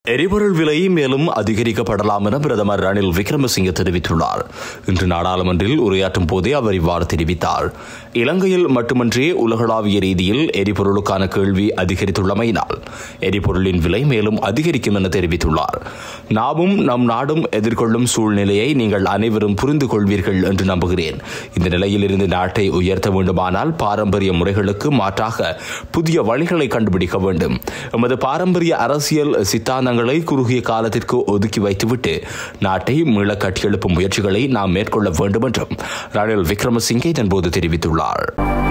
எரிபொருள் விலை மேலும் அதிகரிக்கப்படலாம் என பிரதமர் ரணில் விக்ரமசிங்கே தெரிவித்துள்ளார் இன்று நாடாளுமன்றில் உரையாற்றும் போதே அவர் இவ்வாறு தெரிவித்தார் இலங்கையில் மட்டுமன்றி உலகளாவிய ரீதியில் எரிபொருளுக்கான கேள்வி அதிகரித்துள்ளமையினால் எரிபொருளின் விலை மேலும் அதிகரிக்கும் என தெரிவித்துள்ளார் நாமும் நம் நாடும் எதிர்கொள்ளும் சூழ்நிலையை நீங்கள் அனைவரும் புரிந்து கொள்வீர்கள் என்று நம்புகிறேன் இந்த நிலையில் இருந்து நாட்டை உயர்த்த வேண்டுமானால் பாரம்பரிய முறைகளுக்கு மாற்றாக புதிய வழிகளை கண்டுபிடிக்க வேண்டும் எமது பாரம்பரிய அரசியல் சித்தாந்தங்களை குறுகிய காலத்திற்கு ஒதுக்கி வைத்துவிட்டு நாட்டை மீள கட்டியெழுப்பும் முயற்சிகளை நாம் மேற்கொள்ள வேண்டும் என்றும் ரணில் விக்ரமசிங்கே இதன்போது தெரிவித்துள்ளார்